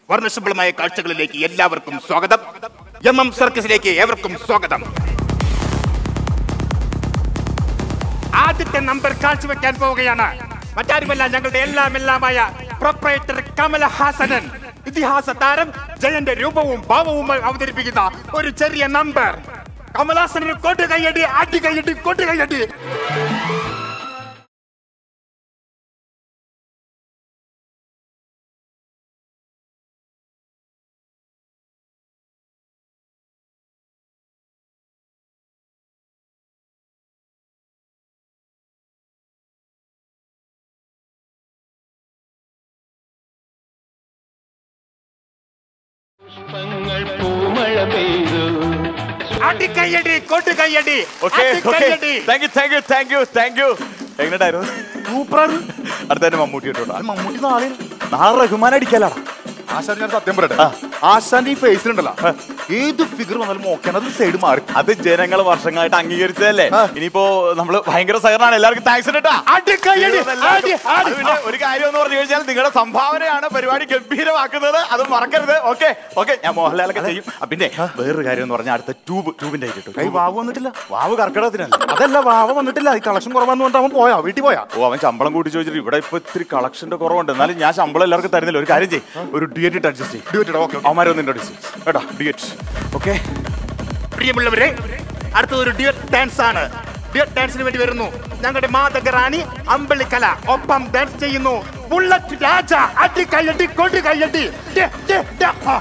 വർണ്ണശബളമായ കാഴ്ചകളിലേക്ക് എല്ലാവർക്കും സ്വാഗതം എം എം സർക്കസിലേക്ക് ഏവർക്കും സ്വാഗതം ആദ്യത്തെ നമ്പർ കാഴ്ചവെക്കാൻ പോവുകയാണ് മറ്റാരുമല്ല ഞങ്ങളുടെ എല്ലാം എല്ലാമായ പ്രൊപ്പറേറ്റർ കമലഹാസനൻ ഇതിഹാസ താരം ജയന്റെ രൂപവും ഭാവവും അവതരിപ്പിക്കുന്ന ഒരു ചെറിയ നമ്പർ കമലഹാസനന് കൊട്ട് കൈയടി അടി കൈയടി കൊട്ട് കൈയടി പുഷ്പങ്ങൾ പൂമഴ പെയ്തു അടി കൈയടി കൊട്ട് കൈയടി ഓക്കെ അടി ഓക്കെ കൈയടി thank you thank you thank you thank you എങ്ങനെയായിരുന്നു സൂപ്പറാണ് അടുത്ത തന്നെ മമ്മൂട്ടി ഇട്ടോട്ടോ മമ്മൂട്ടി നാളെ നാളെ റഹ്മാൻ അടിക്കലാടാ ആശാൻ ഞാൻ സത്യം പറയട്ടെ ആശാന്റെ ഈ ഫേസിലുണ്ടല്ലോ ഏത് ഫിഗർ വന്നാലും ഓക്കെ അത് സൈഡ് മാറി അത് ജനങ്ങൾ വർഷങ്ങളായിട്ട് അംഗീകരിച്ചതല്ലേ ആ. ഇനിയിപ്പോ നമ്മള് ഭയങ്കര സഹകരണമാണ് എല്ലാവർക്കും താങ്ക്സ് കേട്ടാ അടി കൈയടി അടി അത് പിന്നെ ഒരു കാര്യം എന്ന് പറഞ്ഞു കഴിഞ്ഞാൽ നിങ്ങളുടെ സംഭാവനയാണ് പരിപാടി ഗംഭീരമാക്കുന്നത് അത് മറക്കരുത് ഓക്കെ ഓക്കെ ഞാൻ മോഹൻലാലൊക്കെ ചെയ്യും ആ, പിന്നെ വേറൊരു കാര്യം എന്ന് പറഞ്ഞാൽ അടുത്ത ട്യൂബ് ട്യൂബിന്റെ കൈ കിട്ടും വാവ് വന്നിട്ടില്ല വാവ് കർക്കിടകത്തിനല്ലേ അതല്ല വാവ വന്നിട്ടില്ല ഈ കളക്ഷൻ കുറവാന്ന് പറഞ്ഞിട്ട് അവൻ പോയാ വീട്ടിൽ പോയാ ഓ അവൻ ശമ്പളം കൂട്ടി ചോദിച്ചിട്ട് ഇവിടെ ഇപ്പൊ ഇത്തിരി കളക്ഷന്റെ കുറവുണ്ട് എന്നാലും ഞാൻ ശമ്പളം എല്ലാവർക്കും തരുന്നില്ല ഒരു കാര്യം ചെയ്യും ഒരു ഡിയറ്റ് ഇട്ട് അഡ്ജസ്റ്റ് ചെയ്യും ഡ്യൂട്ടി ഓക്കെ അവന്മാരൊന്നും ഇൻട്രോഡ്യൂസ് ചെയ്യും കേട്ടോ ഡിയറ്റ് ഓക്കെ പ്രിയമുള്ളവരെ അടുത്ത ഒരു ഡിയർ ഡാൻസ് ആണ് ഡിയർ ഡാൻസിന് വേണ്ടി വരുന്നു ഞങ്ങളുടെ മാതക റാണി അമ്പളിക്കല ഒപ്പം ഡാൻസ് ചെയ്യുന്നു ബുള്ളറ്റ് രാജ അടി കയ്യടി കൊടി കയ്യടി ഡേ, ഡേ, ഡേ. ആ.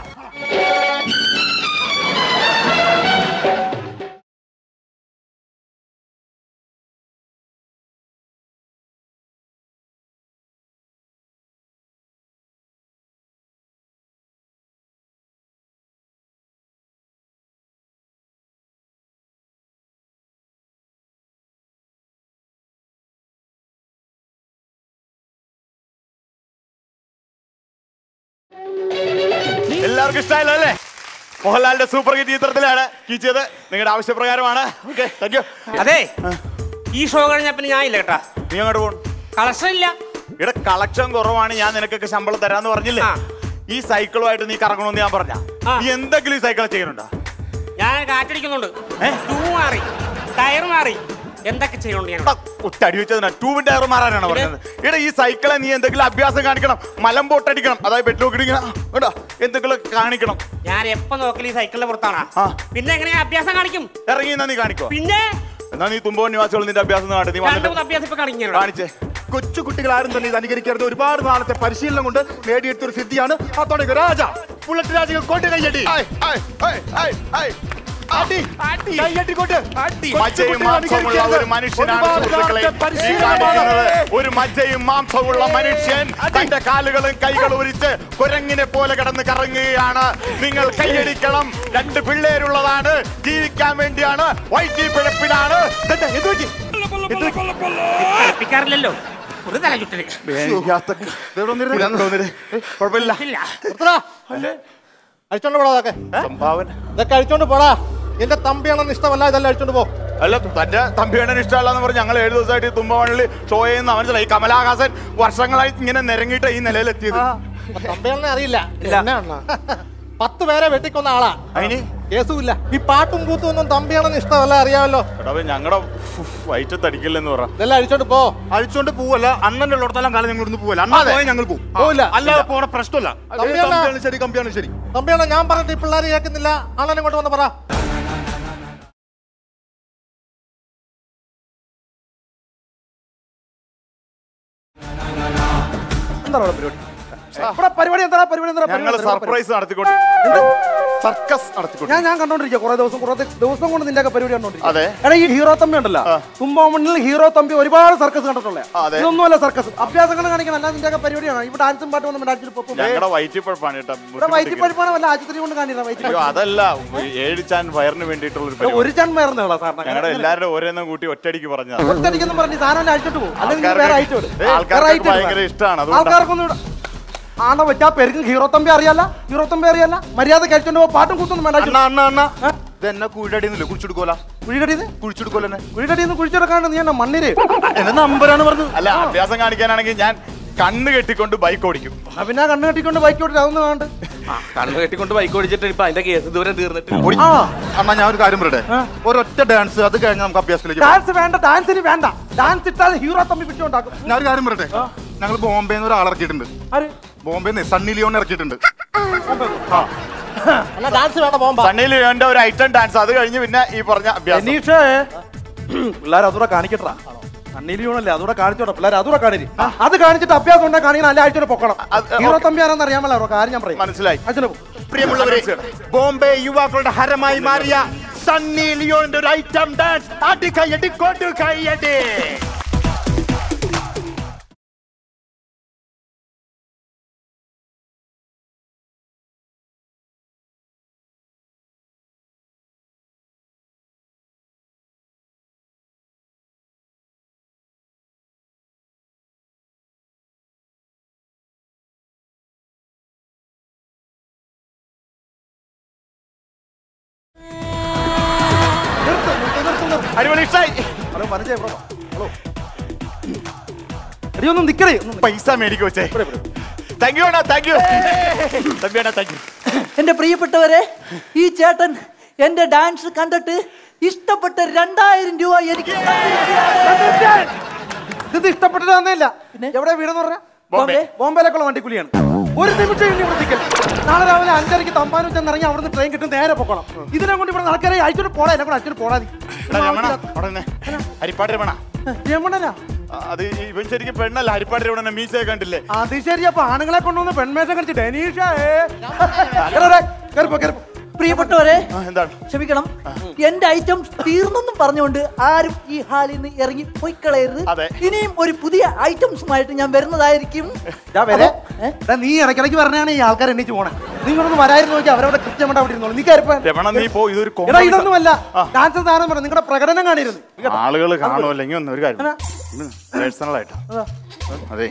എല്ലാവർക്കും ഇഷ്ടമായല്ലോ അല്ലേ മോഹൻലാലിന്റെ സൂപ്പർ ഹിറ്റ് ചിത്രത്തിലാണ് കീച്ചത് നിങ്ങളുടെ ആവശ്യപ്രകാരമാണ് ഓക്കെ താങ്ക് യു അതെ ഈ ഷോ കഴിഞ്ഞ പിന്നെ ഞാൻ ഇല്ല കേട്ടാ നീ അങ്ങോട്ട് പോകണം കളക്ഷൻ ഇല്ല ഇവിടെ കളക്ഷൻ കുറവാണ് ഞാൻ നിനക്കൊക്കെ ശമ്പളം തരാന്ന് പറഞ്ഞില്ലേ ആ. ഈ സൈക്കിളുമായിട്ട് നീ കറങ്ങണമെന്ന് ഞാൻ പറഞ്ഞ ആ. നീ എന്തെങ്കിലും ഈ സൈക്കിൾ ചെയ്യുന്നുണ്ടോ ഞാൻ കാറ്റടിക്കുന്നുണ്ട് ഏ? ടൂ മാറി ടയർ മാറി എന്തൊക്കെ ചെയ്യണുണ്ട് ഞാൻ ഒറ്റടി വെച്ചതിനാ ടൂവിൻ ടയർ മാറാനാണ് പറഞ്ഞത് ഇവിടെ ഈ സൈക്കിളെ നീ എന്തെങ്കിലും അഭ്യാസം കാണിക്കണം മലം പൊട്ടടിക്കണം അതായത് പെട്രോൾ ഇടിക്കണം കേട്ടോ എന്തെങ്കിലും കാണിക്കണം ഞാൻ എപ്പോ നോക്കലും ഈ സൈക്കിളിന്റെ പുറത്താണ് ആ. പിന്നെ എങ്ങനെയാ അഭ്യാസം കാണിക്കും ഇറങ്ങി എന്നാ നീ കാണിക്കോ പിന്നെ എന്നാ നീ തുമ്പോ നിവാസികൾ നിന്റെ അഭ്യാസം കാട്ടി നീ രണ്ടു വന്നിട്ട് മൂന്ന് അഭ്യാസം ഇപ്പൊ കാണിക്കും ഞാൻ. കാണിച്ചേ കൊച്ചു കുട്ടികൾ ആരും തന്നെ ഇത് അനുകരിക്കരുത് ഒരുപാട് നാളത്തെ പരിശീലനം കൊണ്ട് നേടിയെടുത്ത ഒരു സിദ്ധിയാണ് ആ തുടങ്ങി രാജ ബുള്ളറ്റ് രാജകൾ കൊണ്ട് കൈയടി ഐ, ഐ, ഐ, ഐ, ഐ. അടി അടി. കൈയടി കൊണ്ട് അടി. മജ്ജയും മാംസമുള്ള ഒരു മനുഷ്യനാണ് സുഹൃത്തുക്കളെ ഈ കാണിക്കുന്നത് ഒരു മജ്ജയും മാംസമുള്ള മനുഷ്യൻ തന്റെ കാലുകളും കൈകളും ഉരിച്ച് കുരങ്ങിനെ പോലെ കിടന്ന് കറങ്ങുകയാണ് നിങ്ങൾ കൈയടിക്കണം രണ്ട് പിള്ളേരുള്ളതാണ് ജീവിക്കാൻ വേണ്ടിയാണ് വൈറ്റി പിഴപ്പിലാണ് ഇതെന്താ, എന്ത് പറ്റി? കളിപ്പിക്കാറില്ലല്ലോ ഒരു തല ചുറ്റല് ഇതെന്താ, കുഴപ്പമില്ല ഇല്ല അഴിച്ചോണ്ട് പോടാ അതൊക്കെ സംഭാവന ഇതൊക്കെ അഴിച്ചോണ്ട് പോടാ എന്റെ തമ്പിയാണെന്ന് ഇഷ്ടമല്ല ഇതെല്ലാം അഴിച്ചോണ്ട് പോ അല്ല തന്റെ തമ്പിയാണ് ഇഷ്ടമല്ലെന്ന് പറഞ്ഞ് ഞങ്ങൾ ഏഴ് ദിവസമായിട്ട് ഈ തുമ്പവള്ളി ഷോ ചെയ്യുന്ന മനസ്സിലായി ഈ കമലഹാസൻ വർഷങ്ങളായി ഇങ്ങനെ നിരങ്ങിയിട്ട് ഈ നിലയിലെത്തിയത് തമ്പിയാണെന്നെ അറിയില്ല എന്നെ അണ്ണാ. പത്ത് പേരെ വെട്ടിക്കൊന്ന ആളാ അതിന് കേസുമില്ല ഈ പാട്ടും കൂത്തും ഒന്നും തമ്പിയാണെന്ന് ഇഷ്ടമല്ല അറിയാമല്ലോ എടാ ഞങ്ങളുടെ വയറ്റത്തടിക്കില്ലെന്ന് പറ ഇതെല്ലാം അഴിച്ചോണ്ട് പോ അഴിച്ചോണ്ട് പോവല്ല അണ്ണന്റെ ഉള്ളിടത്തോളം കാലം ഞങ്ങൾ ഇവിടുന്ന് പോവല്ല അണ്ണ അതെ. പോയാൽ ഞങ്ങൾ പോകും പോവില്ല. അല്ലാതെ പോണ പ്രശ്നമല്ല കമ്പിയണ്ണ. കമ്പിയാണ് ശരി കമ്പിയാണ് ശരി തമ്പിയാണ് ഞാൻ പറഞ്ഞിട്ട് ഈ പിള്ളേർ കേൾക്കുന്നില്ല അണ്ണനെ ഇങ്ങോട്ട് വന്ന് പറ എന്താണ് അവിടെ പരിപാടി ഇവിടെ പരിപാടി എന്താ പരിപാടി എന്താ ഞങ്ങൾ സർപ്രൈസ് നടത്തിക്കൊണ്ട് സർക്കസ് നടത്തിക്കൊണ്ട് ഞാൻ ഞാൻ കണ്ടോണ്ടിരിക്കുക കുറെ ദിവസം കുറെ ദിവസം കൊണ്ട് നിന്റെ ഒക്കെ പരിപാടി കണ്ടോണ്ടിരിക്കുക അതെ. എടാ ഈ ഹീറോ തമ്പി ഉണ്ടല്ലോ തുമ്പോമണ്ണിൽ ഹീറോ തമ്പി ഒരുപാട് സർക്കസ് കണ്ടിട്ടുള്ള അതെ. ഇതൊന്നുമല്ല സർക്കസ് അഭ്യാസങ്ങൾ കാണിക്കണം അല്ലാതെ നിന്റെ ഒക്കെ പരിപാടിയാണ് ഇവിടെ ഡാൻസും പാട്ടും ഒന്നും ഡാൻസിൽ പൊക്കും ഞങ്ങളുടെ വയറ്റിപ്പഴപ്പാണ് കേട്ടോ ഇവിടെ വയറ്റി പഠിപ്പാണ് വല്ല ആശുപത്രി കൊണ്ട് കാണിക്കണം വയറ്റി അയ്യോ അതല്ല ഏഴ് ചാൻ വയറിന് വേണ്ടിയിട്ടുള്ള ഒരു പരിപാടി ഒരു ചന്മയറുന്നതാ സാറിന് ഞങ്ങളുടെ എല്ലാവരുടെ ഓരോന്നും കൂട്ടി ഒറ്റയടിക്ക് പറഞ്ഞാ ഒറ്റടിക്കെന്ന് പറഞ്ഞ് സാധനം അഴിച്ചിട്ട് പോകും അല്ലെങ്കിൽ ആൾക്കാർക്ക് വേറെ അയച്ചു വിടും ഏ, ആൾക്കാർക്ക് ഭയങ്കര ഇഷ്ടാണ്, അതുകൊണ്ടാ. ആൾക്കാർക്കൊന്നും ഇവിടെ ആണോ വെച്ചാ പെരുക്കും ഹീറോ തമ്പി അറിയാല ഹീറോ തമ്പി അറിയാല മര്യാദ കഴിച്ചോണ്ട് പോ പാട്ടും കൂത്തൊന്നും വേണ്ട അണ്ണ അണ്ണ അണ്ണ ഇത് എന്നെ കുഴിയടിന്നില്ല കുഴിച്ചെടുക്കോല കുഴികടിന്ന് കുഴിച്ചെടുക്കോലെന്നെ കുഴികടിന്ന് കുഴിച്ചെടുക്കാണ്ട് നീ എന്നാ മണ്ണിര് എന്നെ നമ്പരാണ് പറഞ്ഞത് അല്ല അഭ്യാസം കാണിക്കാനാണെങ്കിൽ ഞാൻ കണ്ണ് കെട്ടിക്കൊണ്ട് ബൈക്ക് ഓടിക്കും ആ പിന്നെ കണ്ണ് കെട്ടിക്കൊണ്ട് ബൈക്ക് ഓടിട്ട് അതൊന്നും കാണണ്ട് കണ്ണു കെട്ടിക്കൊണ്ട് ബൈക്ക് ഓടിച്ചിട്ട് ഇപ്പൊ അതിന്റെ കേസ് ദൂരം തീർന്നിട്ട് ആ അണ്ണാ ഞാൻ ഒരു കാര്യം പറയട്ടെ ഒരൊറ്റ ഡാൻസ് അത് കഴിഞ്ഞ് നമുക്ക് അഭ്യാസത്തിലേക്ക് പോകാം. ഡാൻസ് വേണ്ട ഡാൻസിന് വേണ്ട ഡാൻസ് ഇട്ടാൽ ഹീറോ തമ്മി പിടിച്ചുണ്ടാക്കും ഞാൻ ഒരു കാര്യം പറയട്ടെ ഞങ്ങൾ ബോംബെന്ന് ഒരാൾ ഇറക്കിയിട്ടുണ്ട് ആര് ബോംബെന്ന് സണ്ണി ലിയോൺ ഇറക്കിയിട്ടുണ്ട് ആ അല്ല ഡാൻസ് വേണ്ട പോകുമ്പോ സണ്ണി ലിയോന്റെ ഒരു ഐറ്റം ഡാൻസ് അത് കഴിഞ്ഞ് പിന്നെ ഈ പറഞ്ഞ അഭ്യാസം അനീഷേ പിള്ളേർ അതുകൂടെ കാണിക്കട്ടാ കണ്ണീലിയോണല്ലേ അതുകൂടെ കാണിച്ചോട്ടെ പിള്ളേർ അതുകൂടെ കാണിരി അത് കാണിച്ചിട്ട് അഭ്യാസം ഉണ്ടാ കാണിക്കണം അല്ല ആഴ്ച പൊക്കണം അത് ഹീറോ ഓക്കേ. തമ്പി ആരാന്ന് അറിയാമല്ലോ അവരുടെ കാര്യം ഞാൻ പറയും മനസ്സിലായി അച്ഛനെ പ്രിയമുള്ളവരെ ബോംബെ യുവാക്കളുടെ ഹരമായി മാറിയ സണ്ണി ലിയോണിന്റെ ഒരു ഐറ്റം ഡാൻസ് അടി കൈയടി കൊടു കൈയടി അടിപൊളി ഇഷ്ടായി ഹലോ മനസ്സിലായി ബ്രോ ഹലോ എടി ഒന്നും നിക്കറേ ഒന്നും പൈസ മേടിക്കും വെച്ചേ താങ്ക് യു അണ്ണാ താങ്ക് യു തമ്പി അണ്ണാ താങ്ക് യു എന്റെ പ്രിയപ്പെട്ടവരെ ഈ ചേട്ടൻ എന്റെ ഡാൻസ് കണ്ടിട്ട് ഇഷ്ടപ്പെട്ട രണ്ടായിരം രൂപ എനിക്ക് തന്നിരിക്കുകയാണ്. ഇത് ഇഷ്ടപ്പെട്ടിട്ട് തന്നെയല്ല എവിടെ വീടെന്ന് പറഞ്ഞ ബോംബെ. ബോംബെയിലേക്കുള്ള വണ്ടിക്കൂലിയാണ് ഒരു നിമിഷം ഇനി വൃത്തിക്കൽ നാളെ രാവിലെ അഞ്ചരയ്ക്ക് തമ്പാനും ചെന്നിറങ്ങി അവിടുന്ന് ട്രെയിൻ കിട്ടും നേരെ പൊക്കണം ഇതിനെ കൊണ്ട് ഇവിടെ നടക്കാതെ അയച്ചിട്ട് പോടാ എന്നെ കൂടെ അയച്ചിട്ട് പോടാ നീ. എടാ രമണ അവിടെ നിന്ന് ഹരിപ്പാട് രമണ രമണനാ ആ, അത് ഇവൻ ശരിക്കും പെണ്ണല്ല ഹരിപ്പാട് രമണ മീശയെ കണ്ടില്ലേ അത് ശരി അപ്പൊ ആണുങ്ങളെ കൊണ്ടുവന്ന് പെൺമേഷം കളിച്ച് ഡെനീഷേ കയറിപ്പോ കയറിപ്പോ പ്രിയപ്പെട്ടവരെ ആ, എന്താണ് ക്ഷമിക്കണം എന്റെ ഐറ്റം തീർന്നെന്നും പറഞ്ഞുകൊണ്ട് ആരും ഈ ഹാളിൽ നിന്ന് ഇറങ്ങി പോയി കളയരുത് അതെ. ഇനിയും ഒരു പുതിയ ഐറ്റംസുമായിട്ട് ഞാൻ വരുന്നതായിരിക്കും ഞാൻ വരെ ഏ? എടാ, നീ ഇടയ്ക്കിടയ്ക്ക് പറഞ്ഞാണ് ഈ ആൾക്കാർ എണ്ണീച്ച് പോണേ നീ ഇങ്ങോട്ട് വരായിരുന്നു നോക്കി അവരവിടെ കൃത്യമായിട്ട് അവിടെ ഇരുന്നോളൂ നീ കയറിപ്പോ രമണ നീ പോ ഇതൊരു എടാ comedy ഇതൊന്നുമല്ല ആ. ഡാൻസ് സാധനം പറഞ്ഞു നിങ്ങളുടെ പ്രകടനം കാണിയിരുന്നു ആളുകൾ കാണുമല്ലെങ്കിൽ ഒന്ന് ഒരു കാര്യം എന്നാ? പേഴ്സണൽ ആയിട്ട് അതെ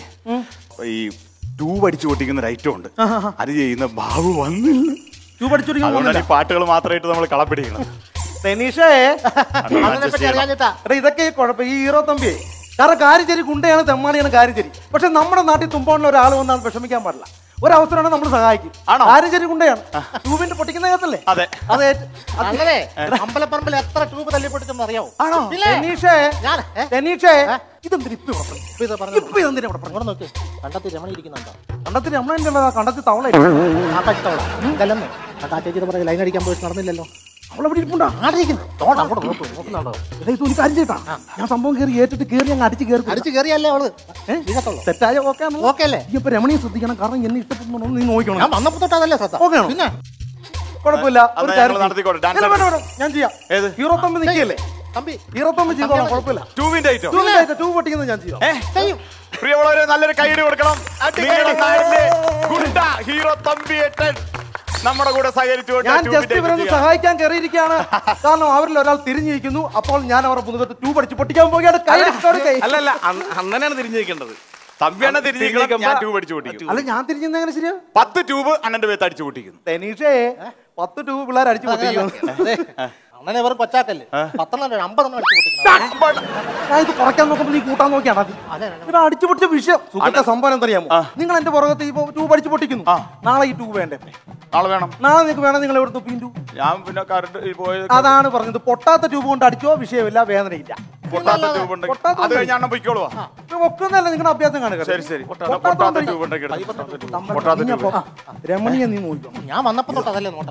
ഈ ട്യൂബ് അടിച്ചു പൊട്ടിക്കുന്ന ഒരു ഐറ്റം ഉണ്ട് അത് ചെയ്യുന്ന ബാബു വന്നില്ല ട്യൂബ് അടിച്ചോടിക്കാൻ അതുകൊണ്ടാണ് ഈ പാട്ടുകൾ മാത്രമായിട്ട് നമ്മൾ കളപ്പിടിക്കുന്നത് തെനീഷേ അതിനെ പറ്റി അറിയാഞ്ഞിട്ടാ എടാ ഇതൊക്കെ ഈ കുഴപ്പം ഈ ഹീറോ തമ്പിയെ കാരണം കാരിച്ചേരി ഗുണ്ടയാണ് തെമ്മാടിയാണ് കാരിച്ചേരി പക്ഷെ നമ്മുടെ നാട്ടിൽ തുമ്പോണിൽ ഒരാൾ വന്നാൽ വിഷമിക്കാൻ പാടില്ല ഒരവസരമാണ് നമ്മൾ സഹായിക്കും ആണോ? കാരിച്ചേരി ഗുണ്ടയാണ് ട്യൂബിന്റെ പൊട്ടിക്കുന്ന കേട്ടല്ലേ അതെ. അത് ഏറ്റ്- അത് അല്ലേ അമ്പലപ്പറമ്പിൽ എത്ര ട്യൂബ് തല്ലിപ്പൊട്ടിച്ചെന്ന് അറിയാവോ ആണോ ഇല്ലേ? തെനീഷേ ഞാൻ ഏ? തെനീഷേ ഇതെന്തിനാ ഇപ്പൊ ഇവിടെ പറഞ്ഞത്? ഇപ്പൊ ഇത് പറഞ്ഞു ഇപ്പൊ ഇതെന്തിനാ ഇവിടെ പറഞ്ഞത്? ഇവിടെ നോക്ക് കണ്ടത്തി രമണി ഇരിക്കുന്നുണ്ടോ കണ്ടത്തിൽ നമ്മളെ കണ്ടത്തിൽ തവള ആ പറ്റത്തോളാം ഇതല്ലെന്ന് ആ ചേച്ചിയുടെ പുറകെ ലൈൻ അടിക്കാൻ പോയിട്ട് നടന്നില്ലല്ലോ അവളെവിടെ ഇരിപ്പുണ്ടോ ആടിരിക്കുന്നു തോണ്ട അങ്ങോട്ട് നോക്കൂ നോക്കുന്നുണ്ടോ എടാ, ഇത് ഒരു കാര്യം ചെയ്യട്ടാ ഞാൻ സംഭവം കയറി ഏറ്റിട്ട് കയറി അങ്ങ് അടിച്ച് കയറി അടിച്ചു കയറിയല്ലേ അവള് വീഴത്തുള്ളൂ തെറ്റായ ഓക്കെ ഓക്കെ അല്ലേ ഈ ഇപ്പൊ രമണിയെ ശ്രദ്ധിക്കണം കാരണം എന്നെ ഇഷ്ടപ്പെടുന്നുണ്ടോ നീ നോക്കണം ഞാൻ വന്നപ്പോ തൊട്ട് അതല്ലേ ശ്രദ്ധ ഓക്കെ ആണോ? പിന്നെ കുഴപ്പമില്ല എന്നാ ഒരു ഞങ്ങൾ കാര്യം ചെയ്യ്. നടത്തിക്കോട്ടെ, dance ഇല്ല, വേണ്ട, വേണ്ട, ഞാൻ ചെയ്യാം ഏത്? ഹീറോ തമ്പി നിൽക്കിയല്ലേ തമ്പി ഹീറോ തമ്പി ചെയ്തോളാം കുഴപ്പമില്ല ട്യൂബിന്റെ ഐറ്റം ടൂ മിനിറ്റ് ടൂ പൊട്ടിക്കുന്നത് ഞാൻ ചെയ്യാം ചെയ്യും പ്രിയമുള്ളവരെ നല്ലൊരു കൈയ്യടി കൊടുക്കണം നിങ്ങളുടെ നാട്ടിലെ ഗുണ്ട ഹീറോ തമ്പിയേട്ടൻ നമ്മുടെ കൂടെ സഹകരിച്ചുകൊണ്ട് ഞാൻ ട്യൂബിന്റെ ജസ്റ്റ് item ഇവരൊന്ന് ചെയ്യാം. സഹായിക്കാൻ കയറിയിരിക്കുകയാണ് കാരണം അവരിൽ ഒരാൾ തിരിഞ്ഞിരിക്കുന്നു അപ്പോൾ ഞാൻ അവരുടെ മുതുകത്ത് ട്യൂബ് അടിച്ച് പൊട്ടിക്കാൻ പോവുകയാണ് കൈ എടുത്തോട് കൈ. അല്ലല്ല അന്ന് അന്നനെയാണ് തിരിഞ്ഞിരിക്കേണ്ടത് തമ്പിയണ്ണ തിരിഞ്ഞിരിക്കണം ഞാൻ ട്യൂബ് അടിച്ചു പൊട്ടിക്കും അല്ല ഞാൻ തിരിഞ്ഞെന്ന് എങ്ങനെ ശരിയാ പത്ത് ട്യൂബ് അണ്ണന്റെ പേത്ത് അടിച്ചു പൊട്ടിക്കുന്നു തെനീഷേ പത്ത് ട്യൂബ് പിള്ളേർ അടിച്ച് പൊട്ടിക്കുന്നു അതെ. അണ്ണനെ വെറും കൊച്ചാക്കല്ലേ പത്തെണ്ണം അല്ല, അമ്പതെണ്ണം അടിച്ചു പൊട്ടിക്കണം ഞാൻ ഇത് കുറയ്ക്കാൻ നോക്കുമ്പോൾ നീ കൂട്ടാൻ നോക്കിയാണ് അത് ഇത് അടിച്ചു പൊട്ടിച്ച വിഷയം സുഖത്തെ സംഭവം എന്തറിയാമോ നിങ്ങൾ എന്റെ പുറകത്ത് ഈ ട്യൂബ് അടിച്ച് പൊട്ടിക്കുന്നു നാളെ ഈ ട്യൂബ് വേണ്ടേ നാളെ വേണം നാളെ നിങ്ങൾക്ക് വേണം നിങ്ങൾ എവിടുത്തെ പീൻറ്റു ഞാൻ പിന്നെ കറണ്ട് പോയത് അതാണ് പറഞ്ഞത് പൊട്ടാത്ത ട്യൂബ് കൊണ്ട് അടിച്ചോ വിഷയമില്ല വേദനയില്ല പൊട്ടാത്ത ട്യൂബ് ഉണ്ടെങ്കിൽ പൊട്ടാത്ത അത് കഴിഞ്ഞ് അണ്ണൻ പൊയ്ക്കോളുവാ ഇത് ഒക്കുന്നല്ല നിങ്ങളുടെ അഭ്യാസം കാണുക ശരി ശരി പൊട്ടാത്ത ട്യൂബ് ഉണ്ടെങ്കിൽ എടുത്തോ. പൊട്ടാത്ത ട്യൂബ് രമണിയെ നീ നോക്കിക്കോ ഞാൻ വന്നപ്പോ തൊട്ട് അതല്ലേ നോട്ടം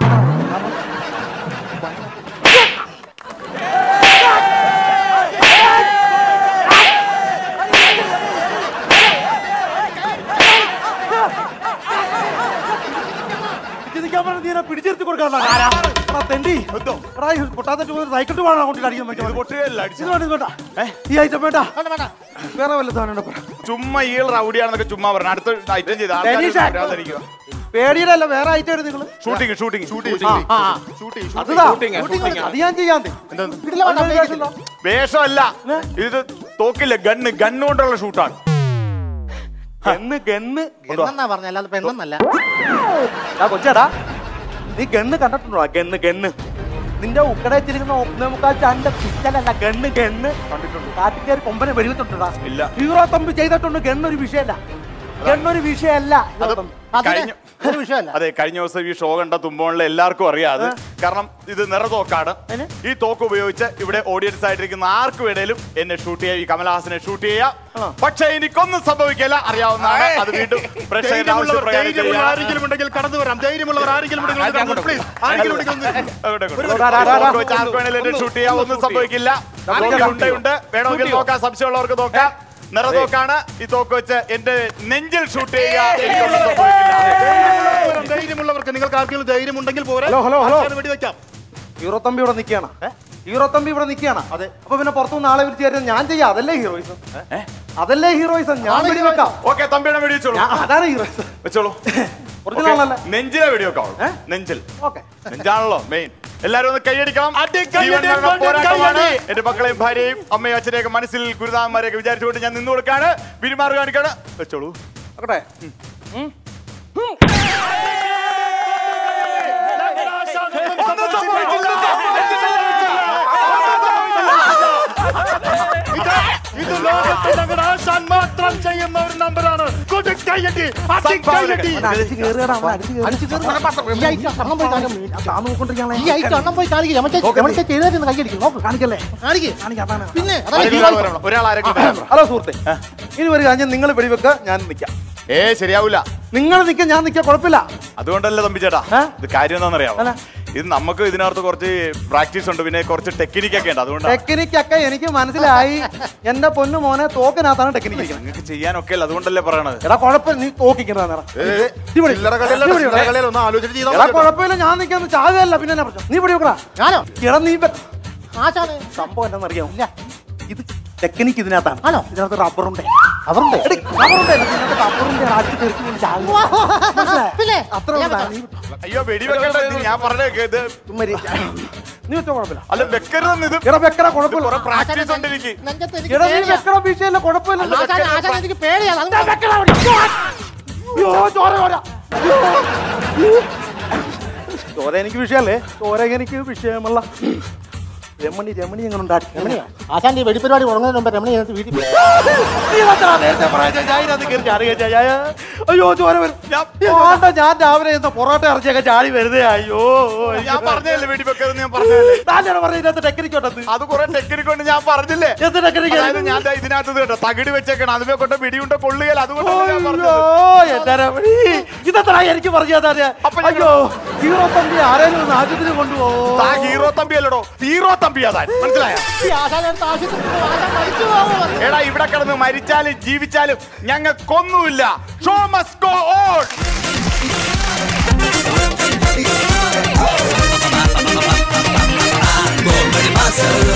ചിന്തിക്കാൻ പറഞ്ഞ നീ എന്നെ പിടിച്ചെടുത്ത് കൊടുക്കാനുള്ള എടാ, തെണ്ടി എടാ, ഈ പൊട്ടാത്ത ട്യൂബ് സൈക്കിൾ വേണം അങ്ങോട്ട് അടിക്കാൻ ഇത് പറ്റും പൊട്ടുകയല്ല അടിച്ചു ഇത് വേണ്ട, ഇത് വേണ്ട. ഈ ഐറ്റം വേണ്ട വേണ്ട വേണ്ട വേറെ വല്ല സാധനം ഉണ്ടോ? ചുമ്മാ ഈ റൗഡിയാണെന്നൊക്കെ ചുമ്മാ പറഞ്ഞു അടുത്ത ഐറ്റം ചെയ്ത് ടെനീഷ്. ആൾക്കാർ പേടിയുടെ വേറെ ഐറ്റം എടുത്ത് നിങ്ങള് ഷൂട്ടിങ് ഷൂട്ടിങ് ഷൂട്ടിങ് അതാ, അത് ഞാൻ ചെയ്യാൻ തേ. ഇതിലെ വേണ്ട, അതിന് വേഷം ഉണ്ടോ? വേഷമല്ല ഇത് തോക്കില്ല ഗണ്ണ് ഗണ്ണ് കൊണ്ടുള്ള ഷൂട്ടാണ് ഗണ്ണ് ഗണ്ണ് എന്നാ പറഞ്ഞ അല്ലാതെ പെണ്ണെന്നല്ല ആ കൊച്ചേടാ നീ ഗണ്ണ് കണ്ടിട്ടുണ്ടോ ഗണ്ണ് ഗണ്ണ് നിന്റെ ഉക്കടെ വെച്ചിരിക്കുന്ന ഒന്നേ മുക്കാൽ ചാണ്ട പിസ്റ്റലല്ല ഗണ്ണ് ഗണ്ണ് കണ്ടിട്ടുണ്ട് കാട്ടിൽ കയറി കൊമ്പനെ വെടിവെച്ചിട്ടുണ്ടാ ഇല്ല. ഹീറോ തമ്പി ചെയ്തിട്ടുണ്ട് ഗണ്ണ് ഒരു വിഷയമല്ല എണ്ണൊരു വിഷയമല്ല അത് കഴിഞ്ഞ ഒരു വിഷയമല്ല അതെ കഴിഞ്ഞ ദിവസം ഈ ഷോ കണ്ട തുമ്പോണിലെ എല്ലാവർക്കും അറിയാം അത് കാരണം ഇത് നിറതോക്കാണ് ഈ തോക്ക് ഉപയോഗിച്ച് ഇവിടെ ഓഡിയൻസ് ആയിട്ടിരിക്കുന്ന ആർക്കും ഇടയിലും എന്നെ ഷൂട്ട് ചെയ്യാം ഈ കമലഹാസനെ ഷൂട്ട് ചെയ്യാം പക്ഷേ എനിക്കൊന്നും സംഭവിക്കില്ല അറിയാവുന്നതാണ് അത് വീണ്ടും പ്രേക്ഷകരുടെ ധൈര്യമുള്ളവർ ആവശ്യപ്രകാരം ധൈര്യമുള്ള ചെയ്യാം. ആരെങ്കിലും ഉണ്ടെങ്കിൽ കടന്നു വരാം ധൈര്യമുള്ളവർ ആരെങ്കിലും ഉണ്ടെങ്കിൽ ഒന്ന് കടന്നു വരൂ. Please, ആരെങ്കിലും ഉണ്ടെങ്കിൽ ഒന്ന് അവിടെ കൊണ്ട്. ഡാ, ഡാ, ഡാ, ഡാ. തോക്ക് വെച്ച് ആർക്ക് വേണേലും എന്നെ ഷൂട്ട് ചെയ്യാം ഒന്നും സംഭവിക്കില്ല തോക്കിൽ ഉണ്ടയുണ്ട് വേണമെങ്കിൽ നോക്കാം സംശയമുള്ളവർക്ക് നോക്കാം നിറതോക്കാണ് ഈ തോക്ക് വെച്ച് എന്റെ നെഞ്ചിൽ ഷൂട്ട് ചെയ്യുക എനിക്കൊന്നും സംഭവിക്കില്ല ധൈര്യമുള്ളവർ, ധൈര്യമുള്ളവർക്ക് നിങ്ങൾക്ക് ആർക്കെങ്കിലും ധൈര്യം ഉണ്ടെങ്കിൽ പോരെ ഹലോ, ഹലോ, ഹലോ. ആൾക്കാരെ വെടിവെക്കാം ഹീറോ തമ്പി ഇവിടെ നിൽക്കുകയാണ് ഹീറോ തമ്പി ഇവിടെ നിൽക്കുകയാണ് അതെ അപ്പൊ പിന്നെ പുറത്തുനിന്ന് ആളെ വിളിച്ചു തരുന്നത് ഞാൻ ചെയ്യാം അതല്ലേ ഹീറോയിസം അതല്ലേ ഹീറോയിസം ഞാൻ വെടിവെക്കാം ഓക്കെ തമ്പിയുടെ വെടിവെച്ചോളൂ ഞാൻ- അതാണ് ഹീറോയിസം വെച്ചോളൂ ഒറിജിനൽ ആണല്ലേ നെഞ്ചിലെ വെടിവെക്കാം നെഞ്ചിൽ ഓക്കെ നെഞ്ചാണല്ലോ മെയിൻ എല്ലാരും ഒന്ന് കൈയടിക്കണം അടി, കൈയടി, ജീവൻ മരണ കൈയടി, പോരാട്ടമാണ് കൈയടി. എന്റെ മക്കളെയും ഭാര്യയും അമ്മയും അച്ഛനെയൊക്കെ മനസ്സിൽ ഗുരുനാഥന്മാരെയൊക്കെ വിചാരിച്ചുകൊണ്ട് ഞാൻ നിന്നു കൊടുക്കാണ് പിരിമാറ് കാണിക്കാണ് വെച്ചോളൂ നോക്കട്ടെ ഇത് ലോകത്തിൽ ഞങ്ങളുടെ ആശാൻ മാത്രം ചെയ്യുന്ന ഒരു നമ്പറാണ് കൊടു കൈയടി അടി കൈയടി അവൻ അടിച്ച് കേറുകയാണ്, അവൻ അടിച്ച് കേറുക. അടിച്ച് കയറി. ഈ ഐറ്റം കണ്ണം പോയി കാണിക്കും. ചാ നോക്കിക്കൊണ്ടിരിക്കുകയാണെ. ഈ ഐറ്റം കണ്ണം പോയി കാണിക്കും യമൻ ചേച്ചി യമൻ ചേച്ചി എഴുന്നേറ്റ് കൈയടിക്കും നോക്ക് കാണിക്കല്ലേ കാണിക്ക് കാണിക്കാം അതാണ് പിന്നെ അതല്ലേ ആരെങ്കിലും ഹീറോയിസം. ഒരാൾ വരണം. ഒരാൾ ആരെങ്കിലും വരണം. ഹലോ സുഹൃത്തെ ഇനി ഒരു കാര്യം നിങ്ങൾ വെടിവെക്ക ഞാൻ നിൽക്കാം ഏ ശരിയാവൂല നിങ്ങൾ നിൽക്കാൻ ഞാൻ നിൽക്കാൻ കുഴപ്പമില്ല അതുകൊണ്ടല്ലേ തമ്പി ചേട്ടാ ഏ? ഇത് കാര്യം എന്താണെന്നറിയാമോ അല്ല. ഇത് നമുക്ക് ഇതിനകത്ത് കുറച്ച് പ്രാക്ടീസ് ഉണ്ട് പിന്നെ കുറച്ച് ടെക്നിക്ക് ഒക്കെ ഉണ്ട് അതുകൊണ്ടാണ് ടെക്നിക്കൊക്കെ എനിക്ക് മനസ്സിലായി എന്റെ പൊന്നു മോനെ തോക്കിനകത്താണ് ടെക്നിക്ക് ഇരിക്കുന്നത് നിങ്ങൾക്ക് ചെയ്യാനൊക്കെ അല്ല അതുകൊണ്ടല്ലേ പറയണത് എടാ കുഴപ്പം നീ തോക്കിക്കണ ചില്ലറ കളിയല്ല ചില്ലറ കളിയല്ല ഒന്ന് ആലോചിച്ച് ചെയ്താൽ എടാ മതി കേട്ടോ. കുഴപ്പമില്ല ഞാൻ നിൽക്കാൻ ചാകല്ല പിന്നെ എന്നാ പ്രശ്നം നീ പിടി വെക്കടാ ഞാനോ എടാ നീ വെ- ആശാനെ സംഭവം എന്താണെന്നറിയാമോ ഇല്ല ഇത് ടെക്നിക്ക് ഇതിനകത്താണ് ആണോ? ഇതിനകത്ത് റബ്ബറുണ്ട് അവരുണ്ട് എടി, റബ്ബറുണ്ട് ഇതിനകത്ത് റബ്ബറുണ്ട് അടിച്ച് തെറിച്ച് വീണ് ചാകും. മനസ്സിലായോ? പിന്നെ അത്ര ഉള്ളതാ. നീ അയ്യോ വെടിവെക്കണ്ട ഇത് ഞാൻ പറഞ്ഞേ ഇത് ചുമ്മാ ഇരി. നീ വെച്ചോ കുഴപ്പമില്ല അല്ല വെക്കരുതെന്ന് ഇത് എടാ വെക്കട കുഴപ്പമില്ല കുറെ പ്രാക്ടീസ് ഉണ്ട് എനിക്ക് നെഞ്ചത്ത് എനിക്ക് എടാ നീ പേടിയാ. വെക്കട വിഷയമില്ല കുഴപ്പമില്ല ആശാനെ ആശാനെ എനിക്ക് പേടിയാണ് അത് അയ്യോ ചോര ചോര ചോര എനിക്ക് വിഷയമല്ലേ ചോര എനിക്ക് വിഷയമല്ല രമണി രമണി എങ്ങനെ ഉണ്ടാക്കി രമണിയാ ആശാന്റെ ഈ വെടിപ്പരിപാടി തുടങ്ങുന്നതിന് മുമ്പ് രമണി എനിക്ക് വീട്ടിൽ പോയി. നീ മാത്രാ നേരത്തെ പറഞ്ഞത് ഞാൻ ഇതിനകത്ത് കയറി ചാടുക ചായ. അയ്യോ ചോര വരും വേണ്ട, ഞാൻ രാവിലെ എന്താ പൊറോട്ട ഇറച്ചിയൊക്കെ ചാടി വരുന്നേ അയ്യോ ഞാൻ പറഞ്ഞല്ലേ വെടിവെക്കരുതെന്ന് ഞാൻ പറഞ്ഞല്ലേ താനാണ് പറഞ്ഞത് ഇതിനകത്ത് ടെക്നിക്ക് ഉണ്ടെന്ന് അത് കുറെ ടെക്നിക്ക് കൊണ്ട് ഞാൻ പറഞ്ഞില്ലേ എന്ത് ടെക്നിക്ക് അതായത് ഞാൻ ദാ ഇതിനകത്ത് ഇത് കേട്ടോ തകിട് വെച്ചേക്കണം അതുമേ കൊണ്ട് പിടിയുണ്ട കൊള്ളുകയല്ല അതുകൊണ്ടാണ് ഞാൻ പറഞ്ഞത് അയ്യോ എന്റെ രമണി ഇതെത്ര എനിക്ക് പറഞ്ഞു തരാ അപ്പൊ ഞാൻ- അയ്യോ ഹീറോ തമ്പി ആരെങ്കിലും ഒന്ന് ആശുപത്രി കൊണ്ടുപോകും താ ഹീറോ തമ്പി അല്ലടോ ഹീറോ തമ്പി അതാ മനസ്സിലായ ഈ ആശാനെ എടുത്ത് ആശുപത്രിയിൽ കൊണ്ടുപോയി ആശാൻ മരിച്ചു പോകുമോ? എടാ ഇവിടെ കിടന്ന് മരിച്ചാലും ജീവിച്ചാലും ഞങ്ങൾക്കൊന്നുമില്ല show must go on Bomba de massa,